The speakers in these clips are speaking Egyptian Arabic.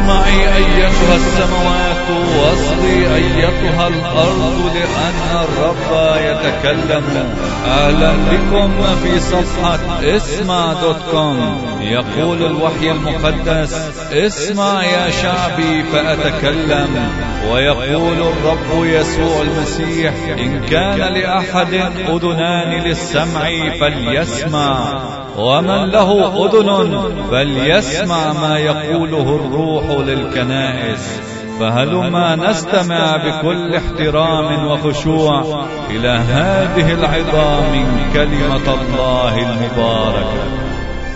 اسمعي أيتها السماوات واصغي أيتها الأرض لأن الرب يتكلم أهلا بكم في صفحة اسمع دوت كوم يقول الوحي المقدس اسمع يا شعبي فأتكلم ويقول الرب يسوع المسيح إن كان لأحد أذنان للسمع فليسمع ومن له أذن فليسمع ما يقوله الروح للكنائس فهلما نستمع بكل احترام وخشوع إلى هذه العظام من كلمة الله المباركة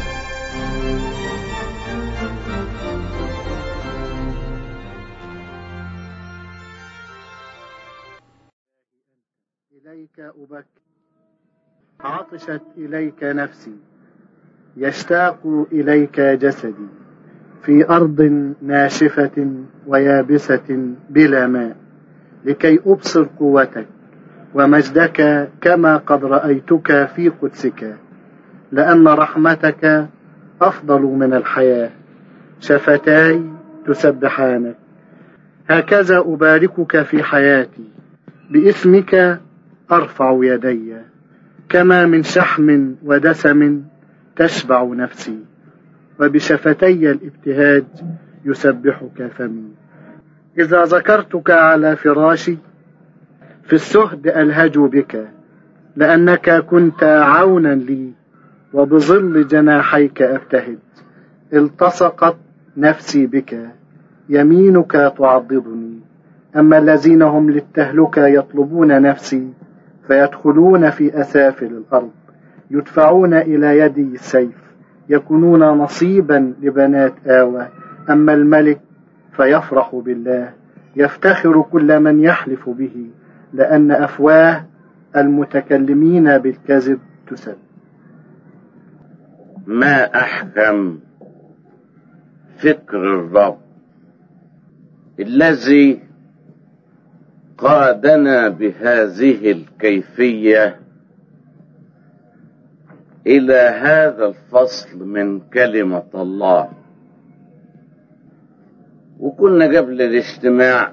إليك أبكر عطشت إليك نفسي يشتاق إليك جسدي في أرض ناشفة ويابسة بلا ماء لكي أبصر قوتك ومجدك كما قد رأيتك في قدسك لأن رحمتك أفضل من الحياة شفتاي تسبحانك هكذا أباركك في حياتي باسمك أرفع يدي كما من شحم ودسم تشبع نفسي وبشفتي الابتهاج يسبحك فمي إذا ذكرتك على فراشي في السهد ألهج بك لأنك كنت عونا لي وبظل جناحيك أبتهج التصقت نفسي بك يمينك تعضدني أما الذين هم للتهلكة يطلبون نفسي فيدخلون في أسافل الأرض يدفعون إلى يدي السيف يكونون نصيبا لبنات آوى أما الملك فيفرح بالله يفتخر كل من يحلف به لأن أفواه المتكلمين بالكذب تسد ما أحكم فكر الرب الذي قادنا بهذه الكيفية إلى هذا الفصل من كلمة الله وكنا قبل الاجتماع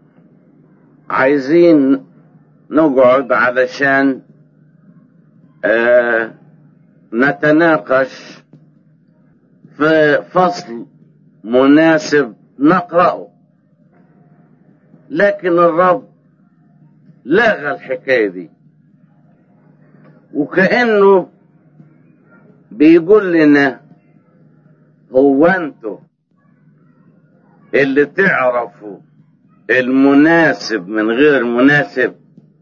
عايزين نقعد علشان آه نتناقش في فصل مناسب نقرأه لكن الرب لغى الحكاية دي وكأنه بيقول لنا هو انتوا اللي تعرفوا المناسب من غير المناسب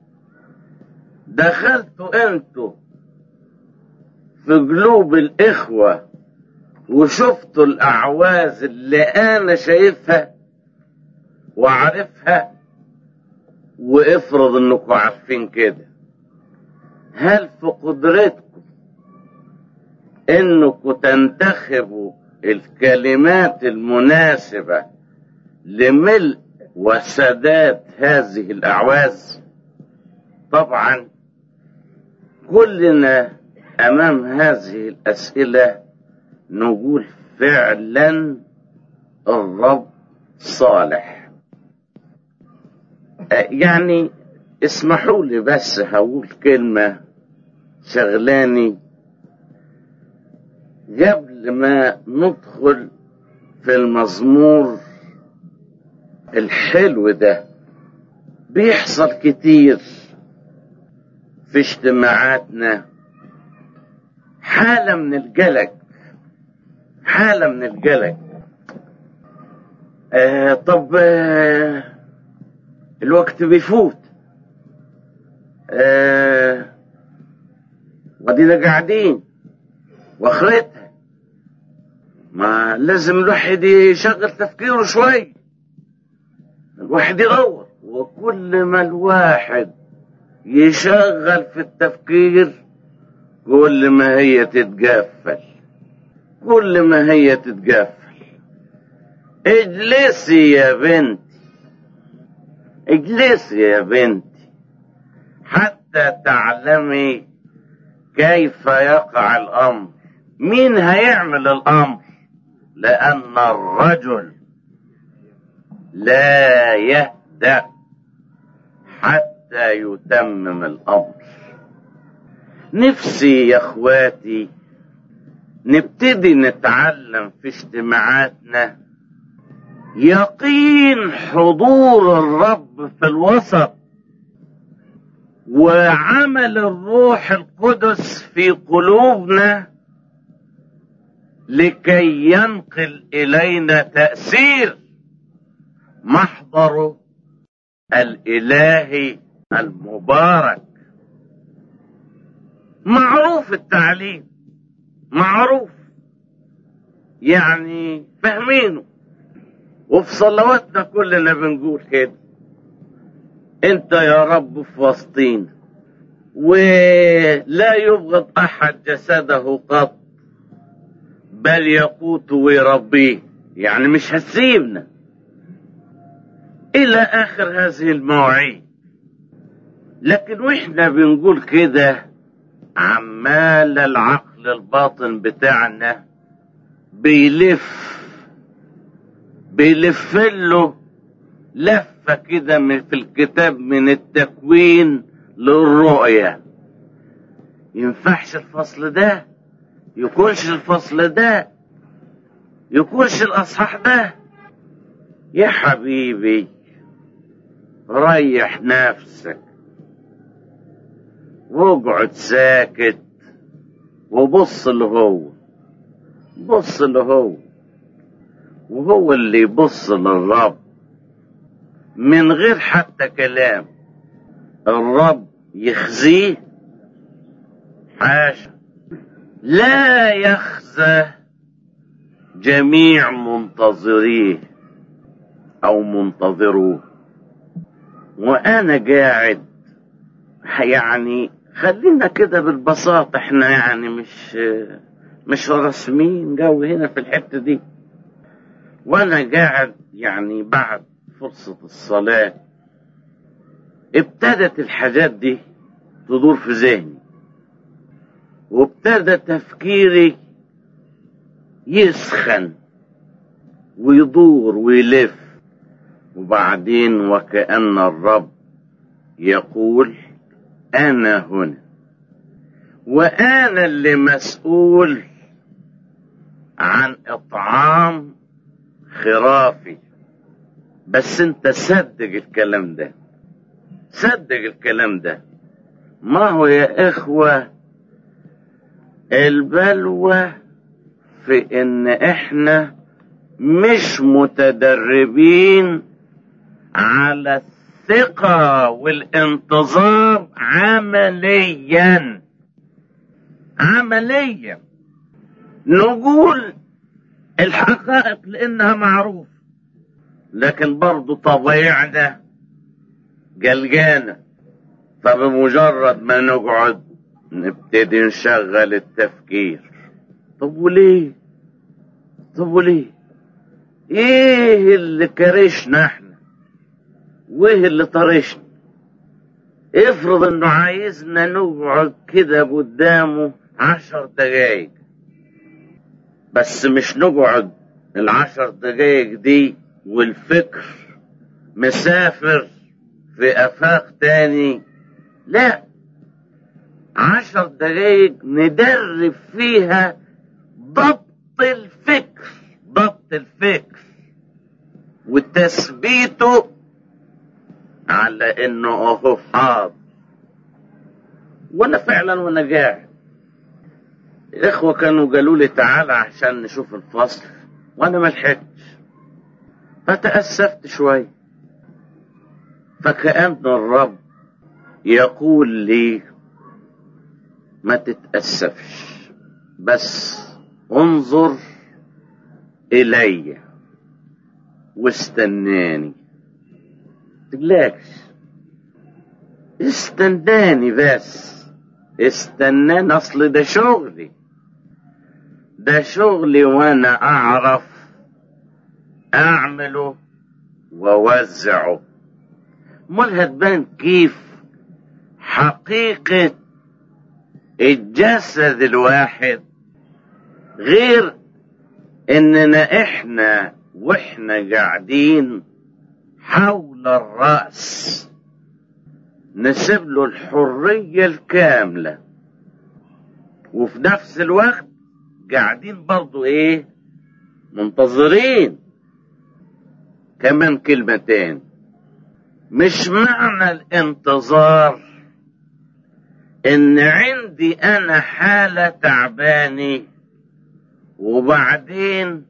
دخلتوا انتوا في قلوب الاخوة وشفتوا الاعواز اللي انا شايفها وعارفها وافرض انكم عارفين كده هل في قدرتكم انكم تنتخبوا الكلمات المناسبة لملء وسداد هذه الاعواز طبعا كلنا امام هذه الاسئلة نقول فعلا الرب صالح يعني اسمحوا لي بس هقول كلمة شغلاني قبل ما ندخل في المزمور الحلو ده بيحصل كتير في اجتماعاتنا حالة من القلق حالة من القلق آه طب آه الوقت بيفوت آه ودينا قاعدين واخرتها ما لازم الواحد يشغل تفكيره شوي الواحد يدور وكل ما الواحد يشغل في التفكير كل ما هي تتقفل كل ما هي تتقفل اجلسي يا بنتي اجلسي يا بنتي حتى تعلمي كيف يقع الامر مين هيعمل الامر لان الرجل لا يهدأ حتى يتمم الأمر نفسي يا اخواتي نبتدي نتعلم في اجتماعاتنا يقين حضور الرب في الوسط وعمل الروح القدس في قلوبنا لكي ينقل الينا تاثير محضر الالهي المبارك معروف التعليم معروف يعني فاهمينه وفي صلواتنا كلنا بنقول كده انت يا رب في وسطينا ولا يبغض احد جسده قط بل يقوت ويربيه يعني مش هتسيبنا الى اخر هذه المواعيد لكن واحنا بنقول كده عمال العقل الباطن بتاعنا بيلف بيلف له لفة كده من في الكتاب من التكوين للرؤية ينفعش الفصل ده يكونش الفصل ده يكونش الأصحاح ده يا حبيبي ريح نفسك واقعد ساكت وبص لهو بص لهو وهو اللي يبص للرب من غير حتى كلام الرب يخزيه حاشا لا يخزى جميع منتظريه او منتظروه وانا قاعد يعني خلينا كده بالبساطة احنا يعني مش مش رسميين جو هنا في الحتة دي وانا قاعد يعني بعد فرصة الصلاة ابتدت الحاجات دي تدور في ذهني وابتدى تفكيري يسخن ويدور ويلف وبعدين وكأن الرب يقول أنا هنا وأنا اللي مسؤول عن إطعام خرافي بس أنت صدق الكلام ده صدق الكلام ده ما هو يا إخوة البلوى في إن إحنا مش متدربين على الثقة والانتظار عمليا عمليا نقول الحقائق لانها معروف لكن برضو طبيعنا قلقانة فبمجرد ما نقعد نبتدي نشغل التفكير طب وليه طب وليه ايه اللي كرشنا احنا وايه اللي طرشنا افرض انه عايزنا نقعد كده قدامه عشر دقايق بس مش نقعد العشر دقايق دي والفكر مسافر في افاق تاني لا عشر دقايق ندرب فيها ضبط الفكر ضبط الفكر وتثبيته على انه اهو حاضر وانا فعلا وانا قاعد الاخوة كانوا قالوا لي تعالى عشان نشوف الفصل وانا ما لحقتش فتأسفت شوي فكأن الرب يقول لي ما تتأسفش بس انظر إلي واستناني تقلقش استناني بس استناني اصل ده شغلي ده شغلي وانا اعرف اعمله واوزعه امال هتبان كيف حقيقة الجسد الواحد غير اننا احنا واحنا قاعدين حول الرأس نسيب له الحرية الكاملة وفي نفس الوقت قاعدين برضو ايه منتظرين كمان كلمتين مش معنى الانتظار ان عندي انا حالة تعباني وبعدين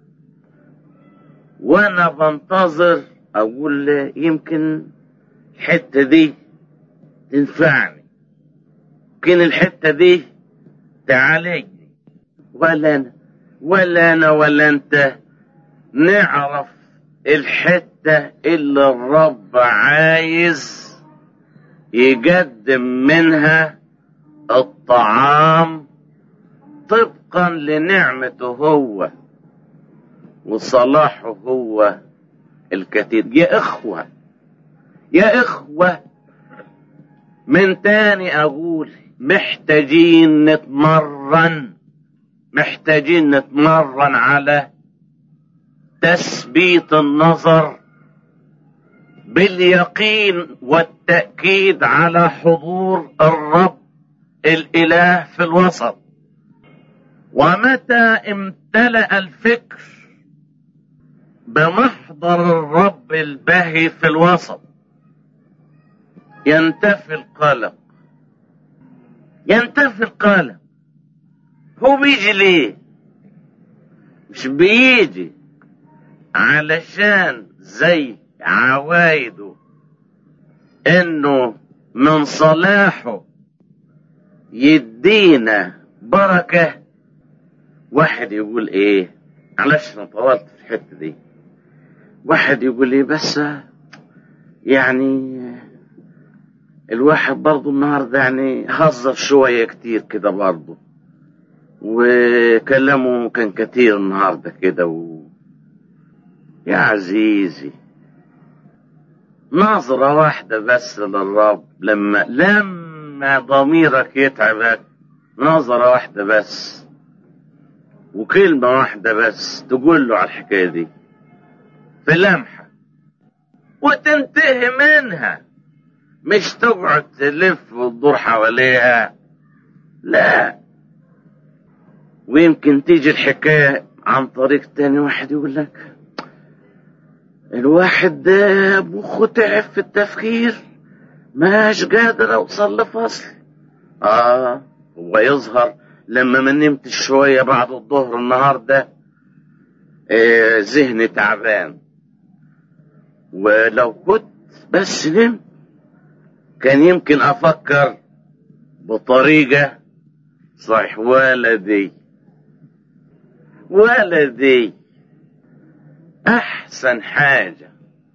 وانا بنتظر اقول يمكن الحتة دي تنفعني يمكن الحتة دي تعالجني ولا انا ولا انا ولا انت نعرف الحتة اللي الرب عايز يقدم منها الطعام طبقا لنعمته هو وصلاحه هو الكثير يا اخوة يا اخوة من تاني اقول محتاجين نتمرن محتاجين نتمرن على تثبيت النظر باليقين والتأكيد على حضور الرب الإله في الوسط ومتى امتلأ الفكر بمحضر الرب الباهي في الوسط ينتفي القلق ينتفي القلق هو بيجي ليه مش بيجي علشان زي عوايده انه من صلاحه يدينا بركة واحد يقول ايه معلش انا طولت في الحتة دي واحد يقول ايه بس يعني الواحد برضه النهارده يعني هزر شوية كتير كده برضه وكلامه كان كتير النهارده كده و... يا عزيزي نظرة واحدة بس للرب لما لما ضميرك يتعبك نظرة واحدة بس وكلمة واحدة بس تقول له على الحكاية دي في لمحة وتنتهي منها مش تقعد تلف وتدور حواليها لا ويمكن تيجي الحكاية عن طريق تاني واحد يقول لك الواحد ده مخه تعب في التفكير ماش قادر اوصل لفصل اه هو يظهر لما ما نمت شوية بعد الظهر النهاردة آه ذهني تعبان ولو كنت بس نمت كان يمكن افكر بطريقة صحيح ولدي ولدي احسن حاجة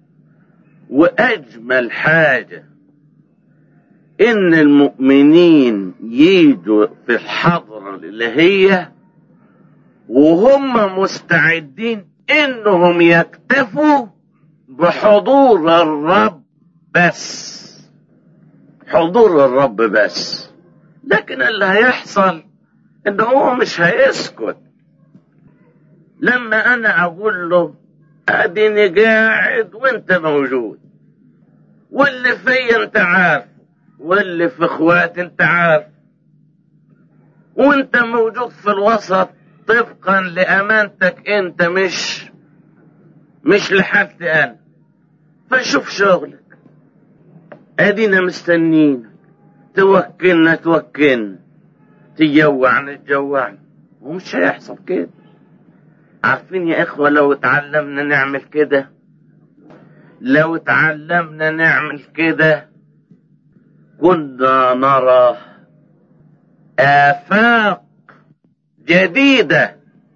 واجمل حاجة ان المؤمنين يجوا في الحضرة الالهية وهم مستعدين انهم يكتفوا بحضور الرب بس حضور الرب بس لكن اللي هيحصل ان هو مش هيسكت لما انا اقول له اديني قاعد وانت موجود واللي فيا انت عارف واللي في اخواتي انت عارف وانت موجود في الوسط طبقا لامانتك انت مش مش لحالتي انا فشوف شغلك ادينا مستنين توكلنا توكلنا تجوعنا تجوعنا ومش هيحصل كده عارفين يا اخوة لو اتعلمنا نعمل كده لو اتعلمنا نعمل كده كنا نرى آفاق جديدة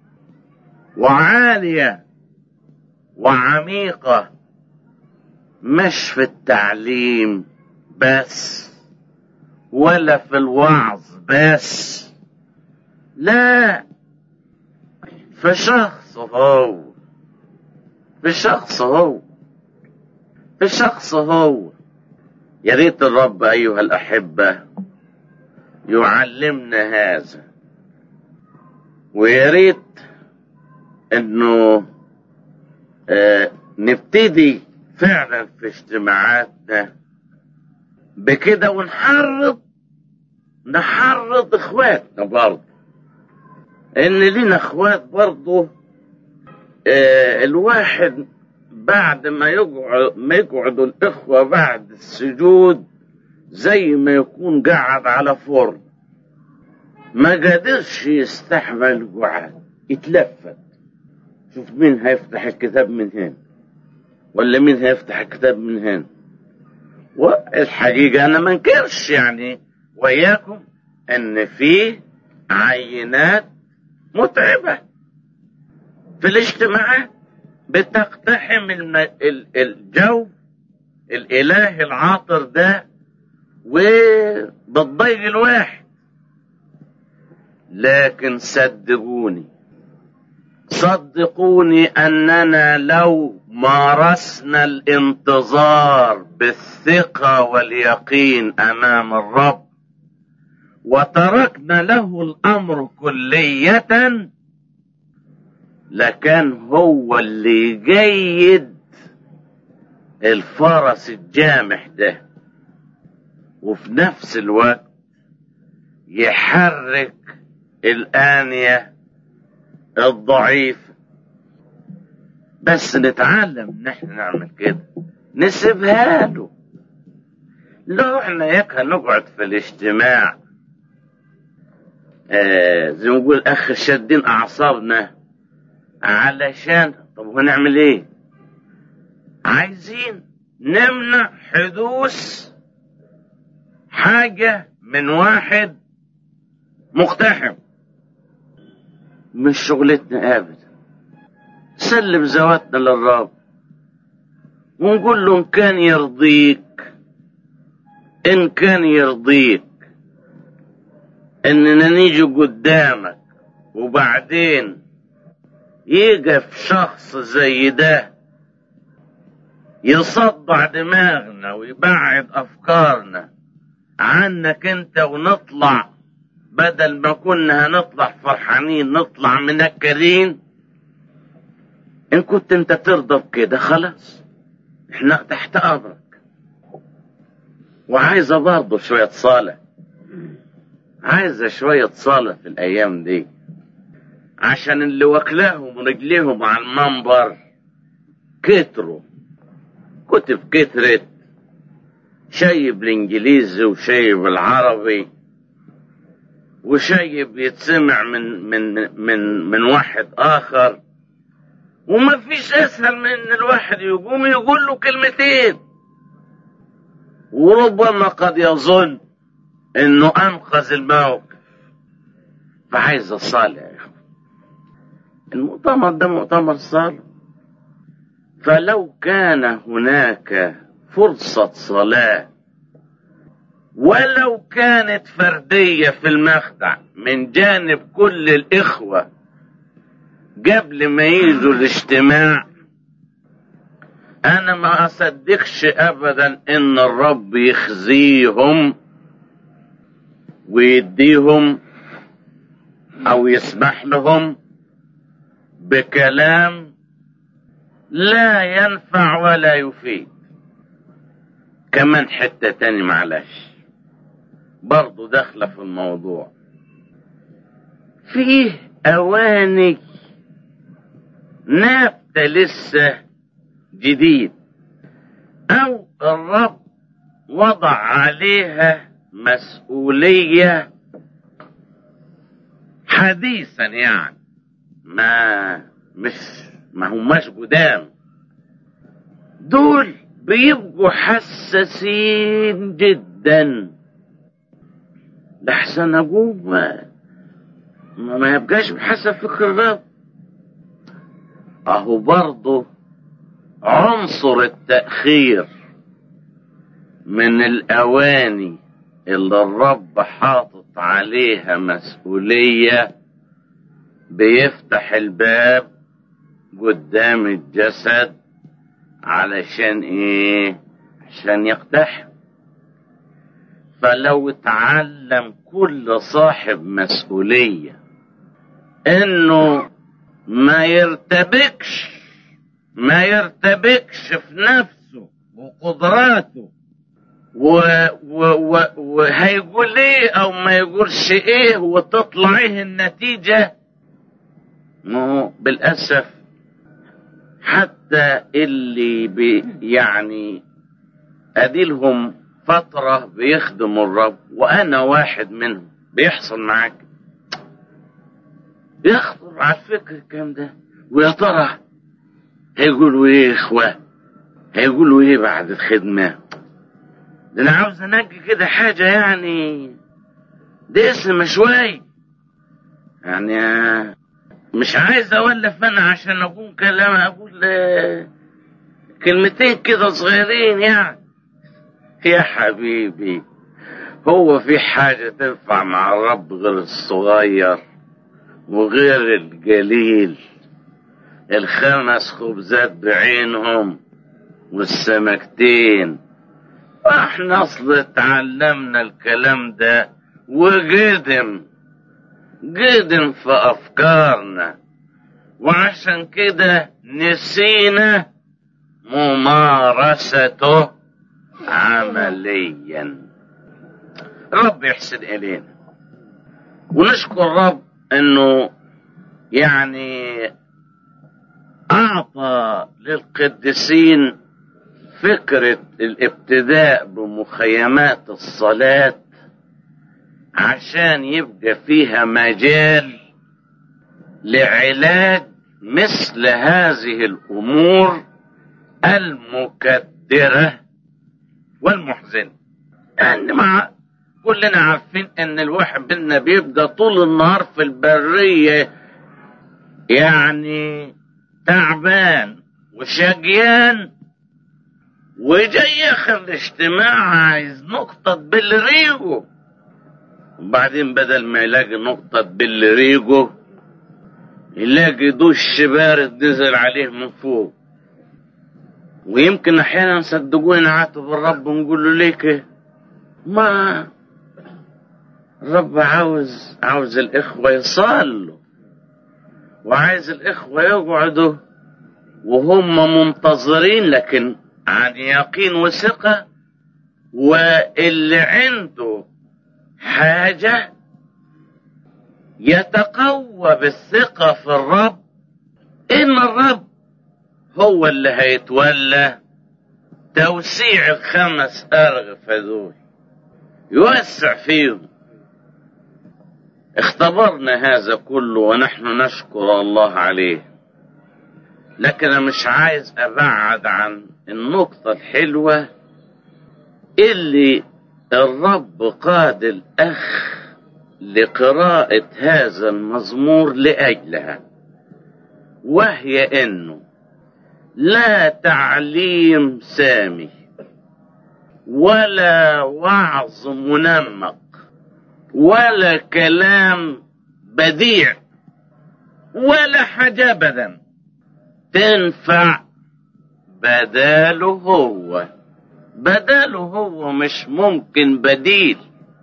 وعالية وعميقة مش في التعليم بس ولا في الوعظ بس لا في شخص هو في شخص هو في شخص هو يا ريت الرب أيها الأحبة يعلمنا هذا ويا ريت انه آه نبتدي فعلا في اجتماعاتنا بكده ونحرض نحرض اخواتنا برضه ان لينا اخوات برضه آه الواحد بعد ما يقعد ما يقعدوا الاخوه بعد السجود زي ما يكون قاعد على فرن ما قادرش يستحمل القعاد يتلفت شوف مين هيفتح الكتاب من هنا ولا مين هيفتح الكتاب من هنا والحقيقة أنا ما انكرش يعني وياكم أن في عينات متعبة في الاجتماعات بتقتحم الم... ال- الجو الإله العاطر ده وبتضيق الواحد لكن صدقوني صدقوني أننا لو مارسنا الانتظار بالثقة واليقين أمام الرب وتركنا له الأمر كلية لكان هو اللي يجيد الفرس الجامح ده وفي نفس الوقت يحرك الآنية الضعيفة بس نتعلم ان احنا نعمل كده نسيبها له لو احنا ياك هنقعد في الاجتماع آه زي ما نقول اخ شادين اعصابنا علشان طب هنعمل ايه عايزين نمنع حدوث حاجة من واحد مقتحم مش شغلتنا ابدا سلم ذواتنا للرب ونقول له ان كان يرضيك ان كان يرضيك اننا نيجي قدامك وبعدين يقف شخص زي ده يصدع دماغنا ويبعد افكارنا عنك انت ونطلع بدل ما كنا هنطلع فرحانين نطلع منكرين ان كنت انت ترضى بكده خلاص احنا تحت امرك وعايزه برضه شويه صالح عايزه شويه صالح في الايام دي عشان اللي واكلاهم ورجليهم على المنبر كتروا كتب كترت شيء بالانجليزي وشيء بالعربي وشيء بيتسمع من من من من واحد اخر وما فيش اسهل من ان الواحد يقوم يقول له كلمتين وربما قد يظن انه انقذ الموقف فعايز الصالح يا اخوان المؤتمر ده مؤتمر صالح فلو كان هناك فرصة صلاة ولو كانت فردية في المخدع من جانب كل الإخوة قبل ما يجوا الاجتماع أنا ما أصدقش أبدا إن الرب يخزيهم ويديهم أو يسمح لهم بكلام لا ينفع ولا يفيد كمان حتة تاني معلش برضو داخلة في الموضوع فيه أواني نابتة لسه جديد أو الرب وضع عليها مسؤولية حديثا يعني ما مش ما هماش قدام دول بيبقوا حساسين جدا لحسن ابوه ما, ما, ما يبقاش بحسب فكر الرب اهو برضه عنصر التأخير من الأواني اللي الرب حاطط عليها مسؤولية بيفتح الباب قدام الجسد علشان ايه عشان يقتحم فلو اتعلم كل صاحب مسؤولية انه ما يرتبكش ما يرتبكش في نفسه وقدراته و... و... و... وهيقول ايه او ما يقولش ايه وتطلع ايه النتيجة ما هو بالاسف حتى اللي بي يعني اديلهم فترة بيخدموا الرب وانا واحد منهم بيحصل معاك يخطر على الفكر الكلام ده ويا ترى هيقولوا ايه يا اخوة هيقولوا ايه بعد الخدمة ده انا عاوز انجي كده حاجة يعني ده اسم شوي يعني آه، مش عايز اولف انا عشان اقول كلام اقول آه، كلمتين كده صغيرين يعني يا حبيبي هو في حاجة تنفع مع الرب غير الصغير وغير الجليل الخمس خبزات بعينهم والسمكتين واحنا اصل اتعلمنا الكلام ده وقدم قدم في افكارنا وعشان كده نسينا ممارسته عمليا رب يحسن الينا ونشكر رب انه يعني اعطى للقديسين فكرة الابتداء بمخيمات الصلاة عشان يبقى فيها مجال لعلاج مثل هذه الامور المكدره والمحزنه يعني مع كلنا عارفين ان الواحد منا بيبقى طول النهار في البريه يعني تعبان وشقيان وجاي اخر الاجتماع عايز نقطة بالريجو وبعدين بدل ما يلاقي نقطة بالريجو يلاقي دش بارد نزل عليه من فوق ويمكن احيانا صدقوني نعاتب الرب ونقول له ليه كده ما الرب عاوز عاوز الاخوة يصلوا وعايز الاخوة يقعدوا وهم منتظرين لكن عن يقين وثقة واللي عنده حاجة يتقوى بالثقة في الرب إن الرب هو اللي هيتولى توسيع الخمس أرغفة دول يوسع فيهم اختبرنا هذا كله ونحن نشكر الله عليه لكن أنا مش عايز أبعد عن النقطة الحلوة اللي الرب قاد الأخ لقراءة هذا المزمور لأجلها وهي إنه لا تعليم سامي ولا وعظ منمق ولا كلام بديع ولا حاجة أبدا تنفع بداله هو بداله هو مش ممكن بديل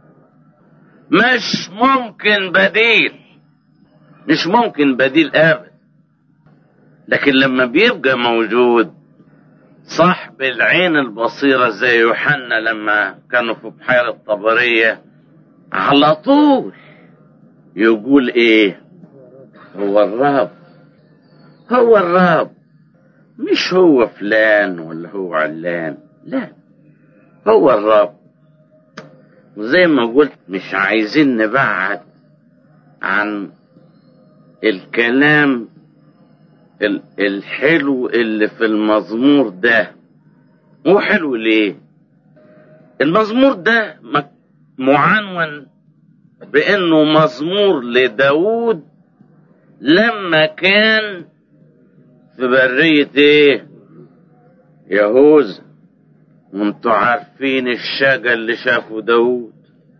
مش ممكن بديل مش ممكن بديل ابدا لكن لما بيبقى موجود صاحب العين البصيرة زي يوحنا لما كانوا في بحيرة طبرية على طول يقول ايه هو الرب هو الرب مش هو فلان ولا هو علان لا هو الرب وزي ما قلت مش عايزين نبعد عن الكلام ال- الحلو اللي في المزمور ده مو حلو ليه المزمور ده م- معنون بانه مزمور لداود لما كان في برية ايه يهوذا وانتوا عارفين الشجا اللي شافه داود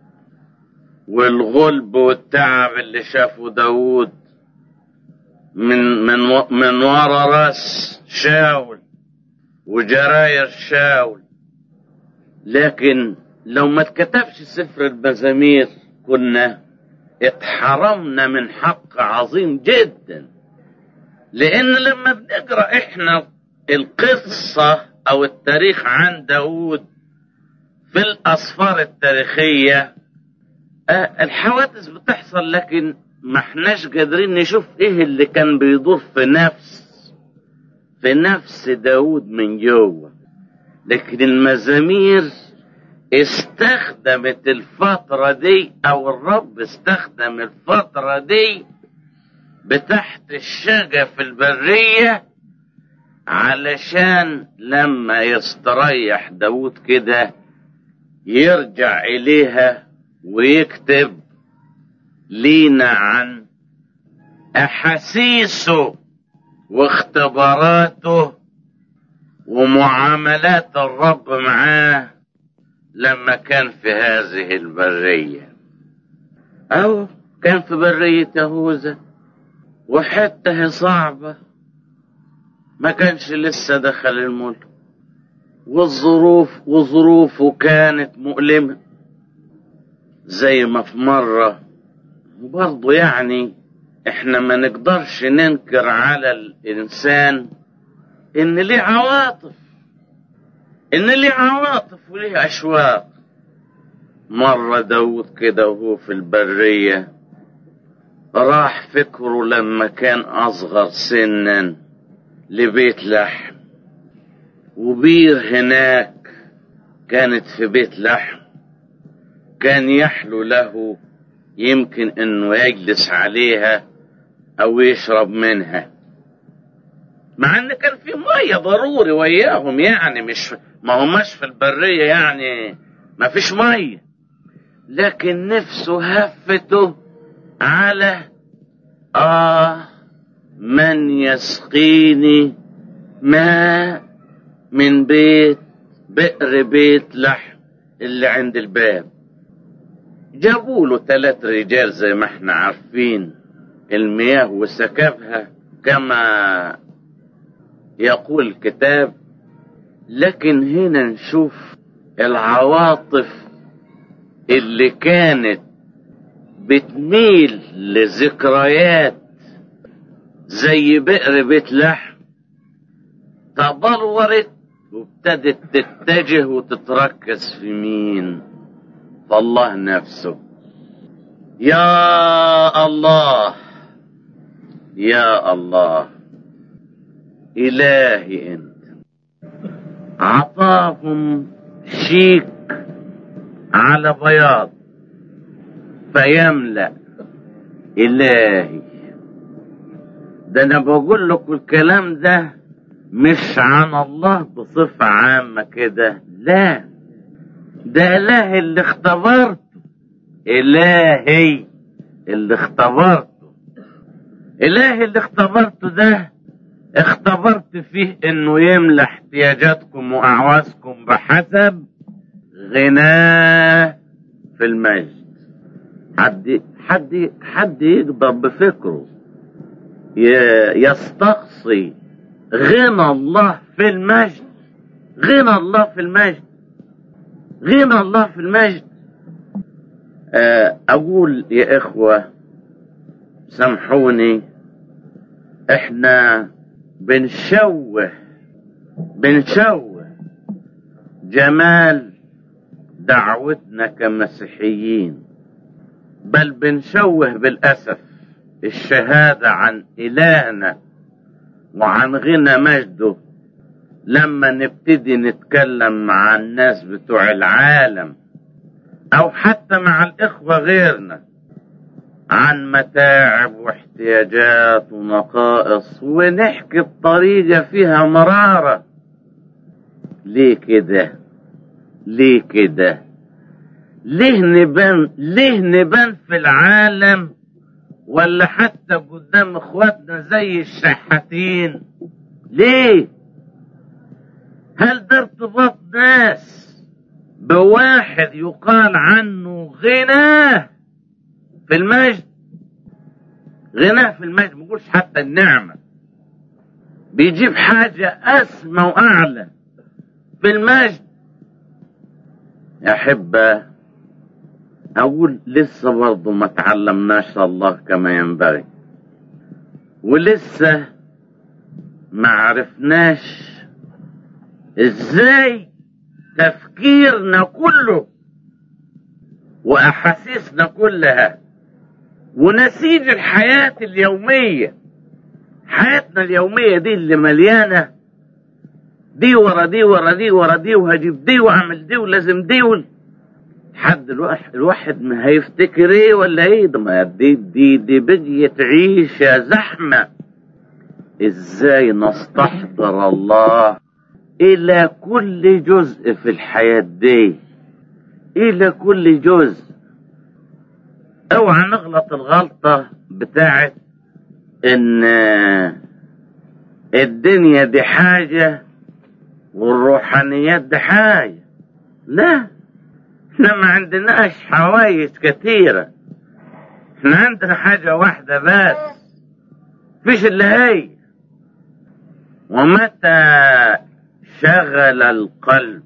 والغلب والتعب اللي شافه داود من من و- من ورا راس شاول وجراير شاول لكن لو ما اتكتبش سفر المزامير كنا اتحرمنا من حق عظيم جدا لان لما بنقرا احنا القصه أو التاريخ عن داود في الأسفار التاريخية آه، الحوادث بتحصل لكن ما احناش قادرين نشوف ايه اللي كان بيدور في نفس في نفس داود من جوه لكن المزامير استخدمت الفترة دي او الرب استخدم الفترة دي بتحت الشجا في البرية علشان لما يستريح داود كده يرجع إليها ويكتب لينا عن أحاسيسه واختباراته ومعاملات الرب معاه لما كان في هذه البرية أو كان في برية يهوذا وحته صعبة ما كانش لسه دخل الملك والظروف وظروفه كانت مؤلمة زي ما في مرة برضه يعني احنا ما نقدرش ننكر على الانسان ان ليه عواطف ان ليه عواطف وليه اشواق مرة داود كده وهو في البرية راح فكره لما كان اصغر سنا لبيت لحم وبير هناك كانت في بيت لحم كان يحلو له يمكن انه يجلس عليها او يشرب منها مع ان كان في ميه ضروري وياهم يعني مش ما هماش في البريه يعني ما فيش ميه لكن نفسه هفته على اه من يسقيني ماء من بيت بئر بيت لحم اللي عند الباب جابوا له ثلاث رجال زي ما احنا عارفين المياه وسكبها كما يقول الكتاب لكن هنا نشوف العواطف اللي كانت بتميل لذكريات زي بئر بيت لحم تبلورت وابتدت تتجه وتتركز في مين فالله نفسه يا الله يا الله إلهي أنت عطاهم شيك على بياض فيملأ إلهي ده أنا بقول لكم الكلام ده مش عن الله بصفة عامة كده لا ده إله اللي اختبرته إلهي اللي اختبرته إلهي اللي اختبرته ده اختبرت فيه انه يملى احتياجاتكم واعوازكم بحسب غناه في المجد حد حد حد يقدر بفكره يستقصي غنى الله في المجد غنى الله في المجد غنى الله في المجد اقول يا اخوه سامحوني احنا بنشوه بنشوه جمال دعوتنا كمسيحيين بل بنشوه بالاسف الشهاده عن الهنا وعن غنى مجده لما نبتدي نتكلم مع الناس بتوع العالم او حتى مع الاخوه غيرنا عن متاعب واحتياجات ونقائص ونحكي بطريقة فيها مرارة ليه كده ليه كده ليه نبان ليه نبان في العالم ولا حتى قدام اخواتنا زي الشحاتين ليه هل ده ارتباط ناس بواحد يقال عنه غناه في المجد غناه في المجد ما بقولش حتى النعمة بيجيب حاجة أسمى وأعلى في المجد يا أحبة أقول لسه برضه ما تعلمناش الله كما ينبغي ولسه ما عرفناش ازاي تفكيرنا كله واحاسيسنا كلها ونسيج الحياة اليومية حياتنا اليومية دي اللي مليانة دي ورا دي ورا دي ورا دي وهجيب دي واعمل دي ولازم دي ول... حد الواحد, الواحد ما هيفتكر ايه ولا ايه ده ما دي دي دي بقيت عيشة زحمة ازاي نستحضر الله الى كل جزء في الحياة دي الى كل جزء اوعى نغلط الغلطة بتاعت ان الدنيا دي حاجة والروحانيات دي حاجة لا احنا ما عندناش حوايج كثيرة احنا عندنا حاجة واحدة بس فيش اللي هي ومتى شغل القلب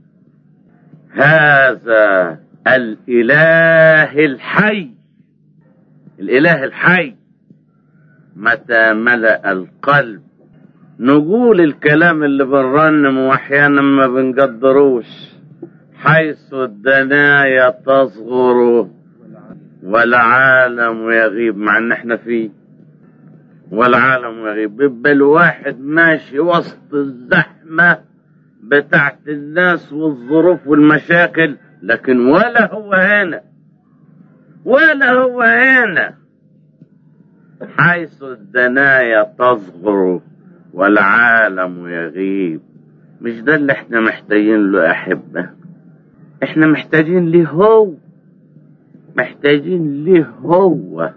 هذا الإله الحي الإله الحي متى ملأ القلب نقول الكلام اللي بنرنم واحيانا ما بنقدروش حيث الدنايا تصغر والعالم يغيب مع ان احنا فيه والعالم يغيب بيبقى الواحد ماشي وسط الزحمة بتاعت الناس والظروف والمشاكل لكن ولا هو هنا ولا هو هنا حيث الدنايا تصغر والعالم يغيب مش ده اللي احنا محتاجين له احبه احنا محتاجين ليه هو محتاجين ليه هو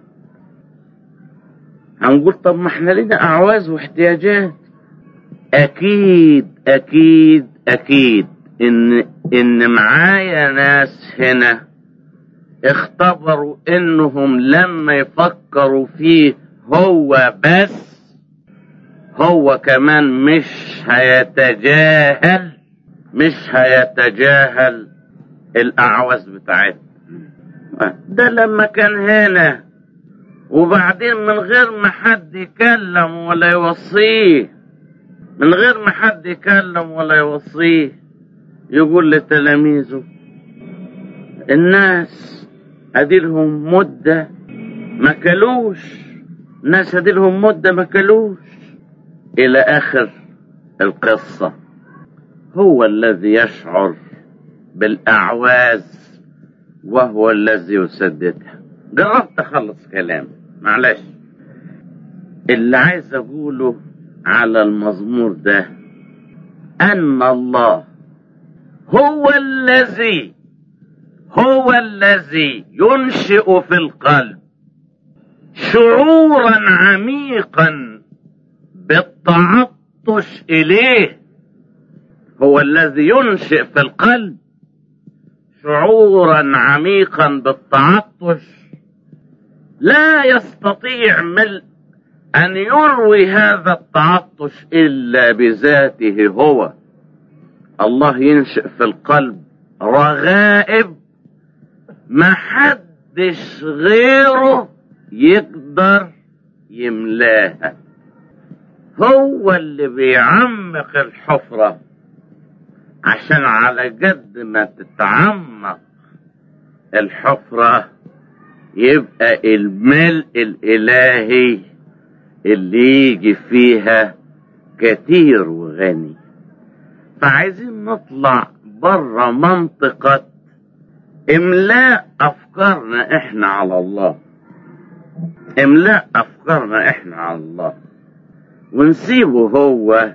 هنقول طب ما احنا لنا اعواز واحتياجات اكيد اكيد اكيد ان ان معايا ناس هنا اختبروا انهم لما يفكروا فيه هو بس هو كمان مش هيتجاهل مش هيتجاهل الاعواز بتاعتنا ده لما كان هنا وبعدين من غير ما حد يكلم ولا يوصيه من غير ما حد يكلم ولا يوصيه يقول لتلاميذه الناس اديلهم مدة ما كلوش الناس اديلهم مدة ما كلوش الى اخر القصة هو الذي يشعر بالاعواز وهو الذي يسددها جربت اخلص كلام معلش اللي عايز اقوله على المزمور ده ان الله هو الذي هو الذي ينشئ في القلب شعورا عميقا بالتعطش اليه هو الذي ينشئ في القلب شعورا عميقا بالتعطش لا يستطيع ملء ان يروي هذا التعطش الا بذاته هو الله ينشئ في القلب رغائب ما حدش غيره يقدر يملاها هو اللي بيعمق الحفرة عشان على قد ما تتعمق الحفرة يبقى الملء الإلهي اللي يجي فيها كتير وغني فعايزين نطلع بره منطقة املاء افكارنا احنا على الله املاء افكارنا احنا على الله ونسيبه هو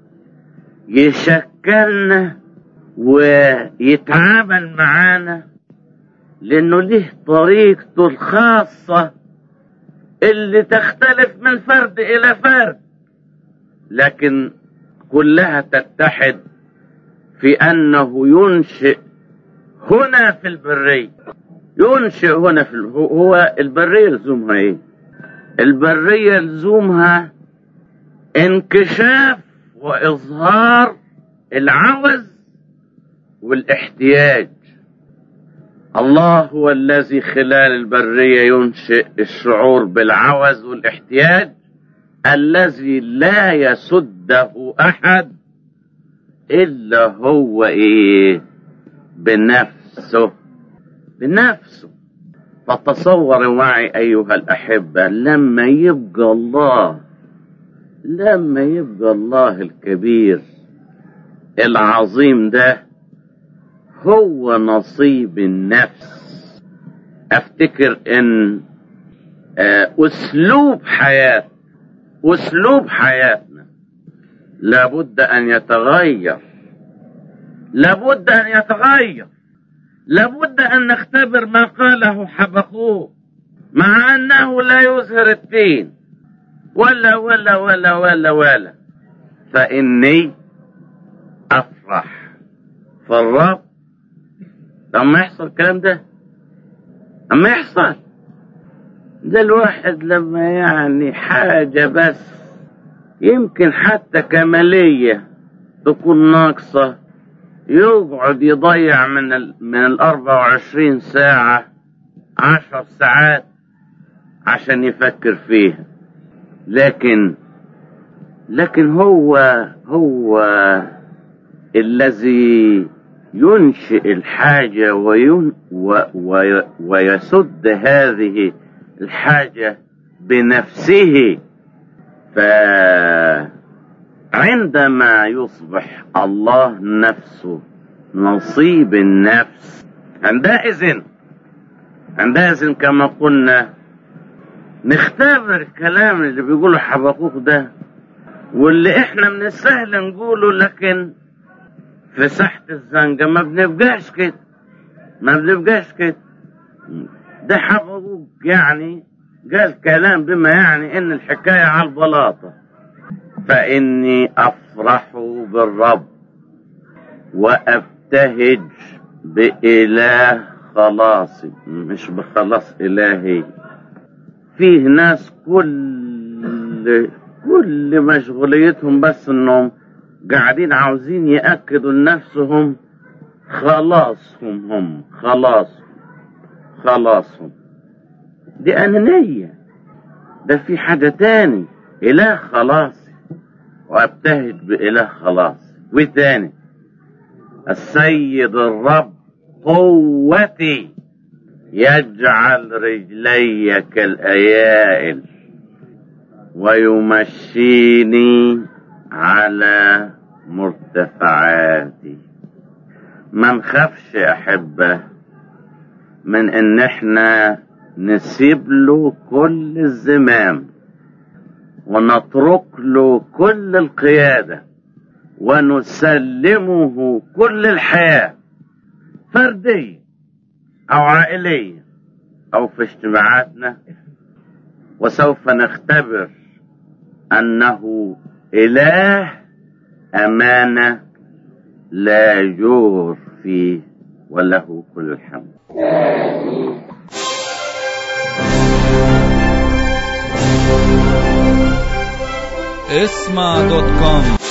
يشكلنا ويتعامل معانا لانه ليه طريقته الخاصة اللي تختلف من فرد الى فرد لكن كلها تتحد في انه ينشئ هنا في البرية ينشئ هنا في ال... هو البرية لزومها ايه البرية لزومها انكشاف واظهار العوز والاحتياج الله هو الذي خلال البرية ينشئ الشعور بالعوز والاحتياج الذي لا يسده احد إلا هو إيه بنفسه بنفسه فتصور معي أيها الأحبة لما يبقى الله لما يبقى الله الكبير العظيم ده هو نصيب النفس افتكر ان آه، اسلوب حياة اسلوب حياتنا لابد ان يتغير لابد ان يتغير لابد ان نختبر ما قاله حبقوق مع انه لا يظهر الدين ولا ولا ولا ولا ولا فاني افرح في الرب لما يحصل الكلام ده اما يحصل ده الواحد لما يعني حاجة بس يمكن حتى كمالية تكون ناقصة يقعد يضيع من ال من الأربع وعشرين ساعة عشر ساعات عشان يفكر فيها لكن لكن هو هو الذي ينشئ الحاجة وين و و ويسد هذه الحاجة بنفسه فعندما يصبح الله نفسه نصيب النفس عندئذ عندئذ كما قلنا نختبر الكلام اللي بيقوله حبقوق ده واللي احنا من السهل نقوله لكن في ساحة الزنقة ما بنبقاش كده ما بنبقاش كده ده حبقوق يعني قال كلام بما يعني ان الحكاية على البلاطة فاني افرح بالرب وابتهج بإله خلاصي مش بخلاص إلهي فيه ناس كل كل مشغوليتهم بس انهم قاعدين عاوزين يأكدوا لنفسهم خلاصهم هم خلاص خلاصهم دي أنانية ده في حاجة تاني إله خلاصي وأبتهج بإله خلاصي وتاني السيد الرب قوتي يجعل رجلي كالأيائل ويمشيني على مرتفعاتي ما نخافش يا أحبة من إن إحنا نسيب له كل الزمام ونترك له كل القيادة ونسلمه كل الحياة فردية أو عائلية أو في اجتماعاتنا وسوف نختبر أنه إله أمانة لا جور فيه وله كل الحمد اسمع دوت كوم